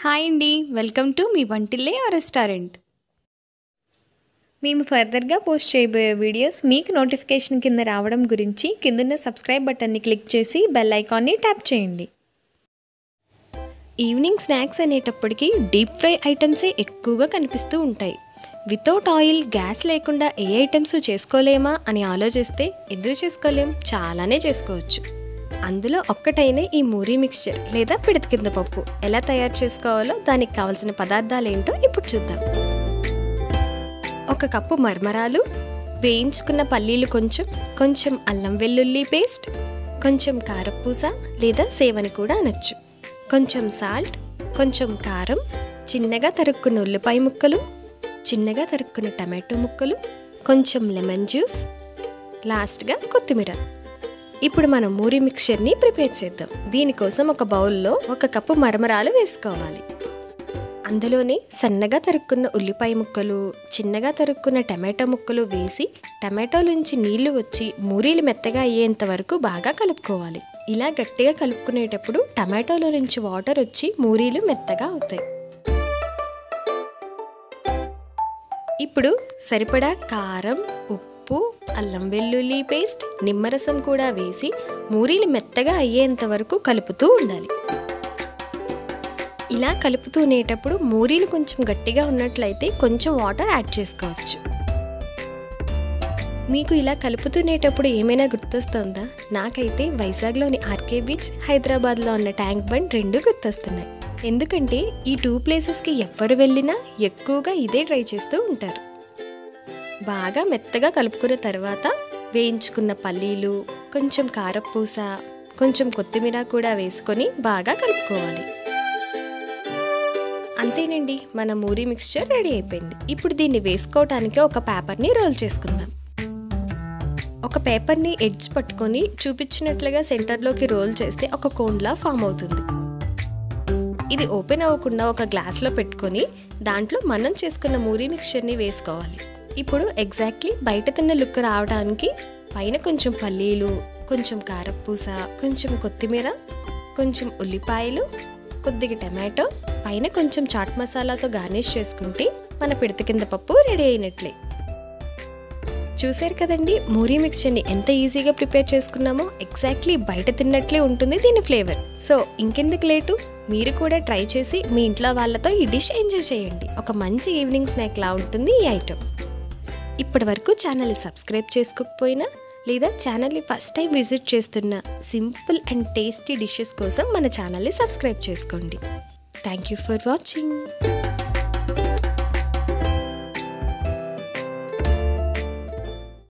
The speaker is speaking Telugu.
హాయ్ అండి వెల్కమ్ టు మీ వంటిల్లే ఆ రెస్టారెంట్ మేము ఫర్దర్గా పోస్ట్ చేయబోయే వీడియోస్ మీకు నోటిఫికేషన్ కింద రావడం గురించి కిందున్న సబ్స్క్రైబ్ బటన్ని క్లిక్ చేసి బెల్ ఐకాన్ని ట్యాప్ చేయండి ఈవినింగ్ స్నాక్స్ అనేటప్పటికి డీప్ ఫ్రై ఐటమ్సే ఎక్కువగా కనిపిస్తూ ఉంటాయి వితౌట్ ఆయిల్ గ్యాస్ లేకుండా ఏ ఐటమ్స్ చేసుకోలేమా అని ఆలోచిస్తే ఎందుకు చేసుకోలేం చాలానే చేసుకోవచ్చు అందులో ఒక్కటైన ఈ మూరీ మిక్స్చర్ లేదా పిడత కింద పప్పు ఎలా తయారు చేసుకోవాలో దానికి కావాల్సిన పదార్థాలు ఏంటో ఇప్పుడు చూద్దాం ఒక కప్పు మర్మరాలు వేయించుకున్న పల్లీలు కొంచెం కొంచెం అల్లం వెల్లుల్లి పేస్ట్ కొంచెం కారపూస లేదా సేవని కూడా అనొచ్చు కొంచెం సాల్ట్ కొంచెం కారం చిన్నగా తరుక్కున్న ఉల్లిపాయ ముక్కలు చిన్నగా తరుక్కున్న టమాటో ముక్కలు కొంచెం లెమన్ జ్యూస్ లాస్ట్గా కొత్తిమీర ఇప్పుడు మనం మూరి మిక్చర్ని ప్రిపేర్ చేద్దాం దీనికోసం ఒక బౌల్లో ఒక కప్పు మరమరాలు వేసుకోవాలి అందులోనే సన్నగా తరుక్కున్న ఉల్లిపాయ ముక్కలు చిన్నగా తరుక్కున్న టమాటో ముక్కలు వేసి టమాటోలోంచి నీళ్లు వచ్చి మూరీలు మెత్తగా అయ్యేంత వరకు బాగా కలుపుకోవాలి ఇలా గట్టిగా కలుపుకునేటప్పుడు టమాటోలో నుంచి వాటర్ వచ్చి మూరీలు మెత్తగా అవుతాయి ఇప్పుడు సరిపడా కారం ఉప్పు అల్లం వెల్లుల్లి పేస్ట్ నిమ్మరసం కూడా వేసి మూరీలు మెత్తగా అయ్యేంత వరకు కలుపుతూ ఉండాలి ఇలా కలుపుతూనేటప్పుడు మూరీలు కొంచెం గట్టిగా ఉన్నట్లయితే కొంచెం వాటర్ యాడ్ చేసుకోవచ్చు మీకు ఇలా కలుపుతునేటప్పుడు ఏమైనా గుర్తొస్తుందా నాకైతే వైజాగ్లోని ఆర్కే బీచ్ హైదరాబాద్లో ఉన్న ట్యాంక్ బండ్ రెండు గుర్తొస్తున్నాయి ఎందుకంటే ఈ టూ ప్లేసెస్కి ఎవ్వరు వెళ్ళినా ఎక్కువగా ఇదే ట్రై చేస్తూ ఉంటారు బాగా మెత్తగా కలుపుకున్న తర్వాత వేయించుకున్న పల్లీలు కొంచెం కారపూస కొంచెం కొత్తిమీర కూడా వేసుకొని బాగా కలుపుకోవాలి అంతేనండి మన మూరీ మిక్స్చర్ రెడీ అయిపోయింది ఇప్పుడు దీన్ని వేసుకోవటానికి ఒక పేపర్ని రోల్ చేసుకుందాం ఒక పేపర్ని ఎడ్జ్ పట్టుకొని చూపించినట్లుగా సెంటర్లోకి రోల్ చేస్తే ఒక కోన్లా ఫామ్ అవుతుంది ఇది ఓపెన్ అవ్వకుండా ఒక గ్లాస్లో పెట్టుకొని దాంట్లో మనం చేసుకున్న మూరీ మిక్చర్ని వేసుకోవాలి ఇప్పుడు ఎగ్జాక్ట్లీ బయట తిన్న లుక్ రావడానికి పైన కొంచెం పల్లీలు కొంచెం కారపూస కొంచెం కొత్తిమీర కొంచెం ఉల్లిపాయలు కొద్దిగా టమాటో పైన కొంచెం చాట్ మసాలాతో గార్నిష్ చేసుకుంటే మన పిడత కింద పప్పు రెడీ అయినట్లే చూశారు కదండి మూరీ మిక్స్చర్ని ఎంత ఈజీగా ప్రిపేర్ చేసుకున్నామో ఎగ్జాక్ట్లీ బయట తిన్నట్లే ఉంటుంది దీని ఫ్లేవర్ సో ఇంకెందుకు లేటు మీరు కూడా ట్రై చేసి మీ ఇంట్లో వాళ్ళతో ఈ డిష్ ఎంజాయ్ చేయండి ఒక మంచి ఈవినింగ్ స్నాక్ లా ఉంటుంది ఈ ఐటమ్ ఇప్పటి వరకు ఛానల్ని సబ్స్క్రైబ్ చేసుకోకపోయినా లేదా ఛానల్ని ఫస్ట్ టైం విజిట్ చేస్తున్న సింపుల్ అండ్ టేస్టీ డిషెస్ కోసం మన ఛానల్ని సబ్స్క్రైబ్ చేసుకోండి థ్యాంక్ యూ ఫర్ వాచింగ్